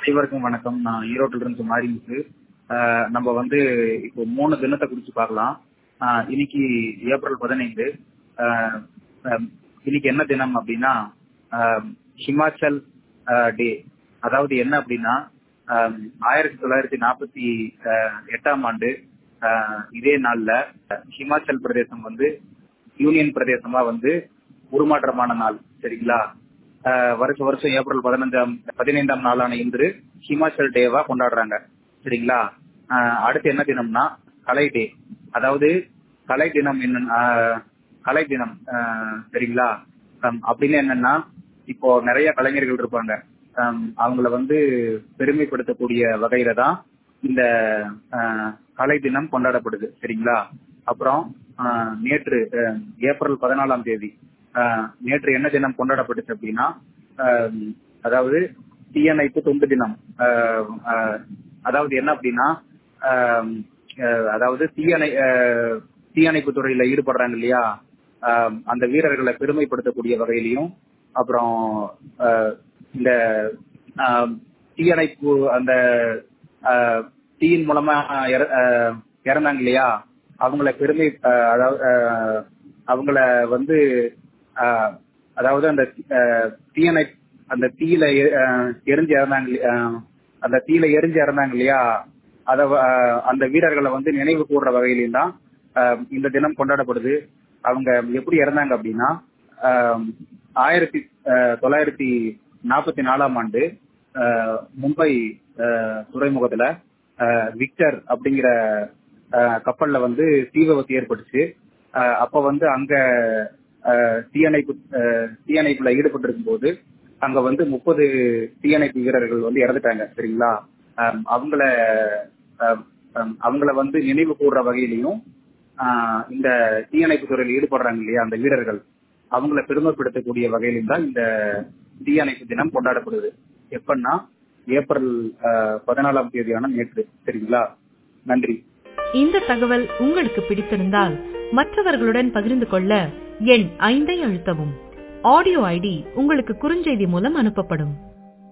அனைவருக்கும் வணக்கம் நான் ஈரோட்டில இருந்து மாரிமுத்து ஆஹ் நம்ம வந்து இப்போ மூணு தினத்தை குறிச்சு பார்க்கலாம் ஆஹ் இன்னைக்கு ஏப்ரல் பதினைந்து ஆஹ் ஆஹ் இன்னைக்கு என்ன தினம் அப்படின்னா ஆஹ் ஹிமாச்சல் டே அதாவது என்ன அப்படின்னா ஆஹ் ஆயிரத்தி தொள்ளாயிரத்தி நாற்பத்தி எட்டாம் ஆண்டு ஆஹ் இதே நாள்ல ஹிமாச்சல் பிரதேசம் வந்து யூனியன் பிரதேசமா வந்து உருமாற்றமான நாள் சரிங்களா ஆஹ் வருஷ வருஷம் ஏப்ரல் பதினஞ்சாம் பதினைந்தாம் நாளான இன்று ஹிமாச்சல் டேவா கொண்டாடுறாங்க சரிங்களா ஆஹ் அடுத்து என்ன தினம்னா கலை டே அதாவது கலை தினம் என்ன ஆஹ் கலை தினம் ஆஹ் சரிங்களா ஹம், அப்படின்னு என்னன்னா இப்போ நிறைய கலைஞர்கள் இருப்பாங்க ஹம், அவங்கள வந்து பெருமைப்படுத்தக்கூடிய வகையில தான் இந்த ஆஹ், கலை தினம் கொண்டாடப்படுது சரிங்களா அப்புறம் ஆஹ், நேற்று ஆஹ், ஏப்ரல் பதினாலாம் தேதி ஆஹ், நேற்று என்ன தினம் கொண்டாடப்பட்டுச்சு அப்படின்னா ஆஹ், அதாவது தீயணைப்பு தொண்டு தினம் ஆஹ், ஆஹ், அதாவது என்ன அப்படின்னா ஆஹ், ஆஹ், அதாவது தீயணை ஆஹ், தீயணைப்பு துறையில ஈடுபடுறாங்க இல்லையா ஆஹ், அந்த வீரர்களை பெருமைப்படுத்தக்கூடிய வகையிலையும் அப்புறம் ஆஹ், இந்த ஆஹ், தீயணைப்பு அந்த ஆஹ், தீயின் மூலமா இற- ஆஹ், இறந்தாங்க இல்லையா அவங்கள பெருமை ஆஹ், அதாவது ஆஹ், அவங்கள வந்து ஆஹ், அதாவது அந்த ஆஹ், தீயணை அந்த தீயில எ- ஆஹ், எரிஞ்சு இறந்தாங்க இல்லையா, ஆஹ், அந்த தீயில எரிஞ்சு இறந்தாங்க இல்லையா அத வ- ஆஹ், அந்த வீரர்களை வந்து நினைவு கூறுற வகையிலும் தான் ஆஹ், இந்த தினம் கொண்டாடப்படுது அவங்க எப்படி இறந்தாங்க அப்படின்னா ஆஹ், ஆயிரத்தி ஆஹ், தொள்ளாயிரத்தி நாற்பத்தி நாலாம் ஆண்டு ஆஹ், மும்பை ஆஹ், துறைமுகத்துல ஆஹ், விக்டர் அப்படிங்கிற ஆஹ், கப்பல்ல வந்து தீ விபத்து ஏற்பட்டுச்சு ஆஹ், அப்ப வந்து அங்க ஆஹ், தீயணைப்பு ஆஹ், தீயணைப்புல ஈடுபட்டு இருக்கும்போது அங்க வந்து முப்பது தீயணைப்பு வீரர்கள் வந்து இறந்துட்டாங்க சரிங்களா ஆஹ், அவங்கள ஆஹ், ஆஹ், அவங்கள வந்து நினைவு கூறுற வகையிலையும் ஆஹ், இந்த தீயணைப்பு துறையில் ஈடுபடுறாங்க இல்லையா அந்த வீரர்கள் அவங்கள பெருமைப்படுத்தக்கூடிய வகையிலும் தான் இந்த தீயணைப்பு தினம் கொண்டாடப்படுது எப்பன்னா ஏப்ரல் ஆஹ், பதினாலாம் தேதியான நேற்று சரிங்களா நன்றி இந்த தகவல் உங்களுக்கு பிடித்திருந்தால் மற்றவர்களுடன் பகிர்ந்து கொள்ள எண் ஐந்தை அழுத்தவும் ஆடியோ ஐடி உங்களுக்கு குறுஞ்செய்தி மூலம் அனுப்பப்படும்